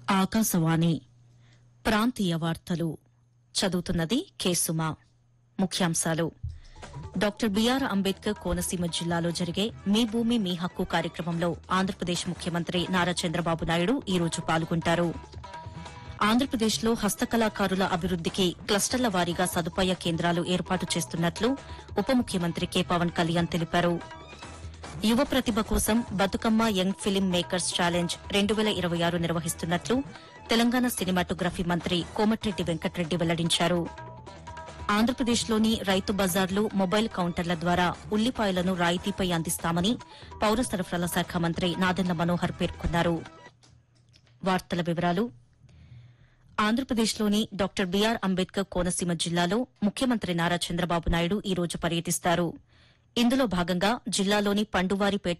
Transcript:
ఆకాశవాణి ప్రాంతీయ వార్తలు చదువుతున్నది కేసుమా ముఖ్యాంశాలు డాక్టర్ బీఆర్ అంబేద్కర్ కోనసీమ జిల్లాలో జరిగే మీ భూమి మీ హక్కు కార్యక్రమంలో ఆంధ్రప్రదేశ్ ముఖ్యమంత్రి నారా చంద్రబాబు నాయుడు ఈ రోజు పాల్గొంటారు ఆంధ్రప్రదేశ్లో హస్తకళాకారుల అభివృద్దికి క్లస్టర్ల వారీగా సదుపాయ కేంద్రాలు ఏర్పాటు చేస్తున్నట్లు ఉప ముఖ్యమంత్రి కె పవన్ కళ్యాణ్ తెలిపారు యువ ప్రతిభ కోసం Bathukamma young film makers challenge రెండు వేల ఇరవై ఆరు నిర్వహిస్తున్నట్లు తెలంగాణ సినిమాటోగ్రఫీ మంత్రి కోమటిరెడ్డి వెంకటరెడ్డి వెల్లడించారు ఆంధ్రప్రదేశ్లోని రైతు బజార్లు మొబైల్ కౌంటర్ల ద్వారా ఉల్లిపాయలను రాయితీపై అందిస్తామని పౌర సరఫరాల శాఖ మంత్రి నాదెండ్ల మనోహర్ పేర్కొన్నారు వార్తల వివరాలు ఆంధ్రప్రదేశ్లోని డాక్టర్ బీఆర్ అంబేద్కర్ కోనసీమ జిల్లాలో ముఖ్యమంత్రి నారా చంద్రబాబు నాయుడు ఈ రోజు పర్యటిస్తారు ఇందులో భాగంగా జిల్లాలోని పండువారిపేట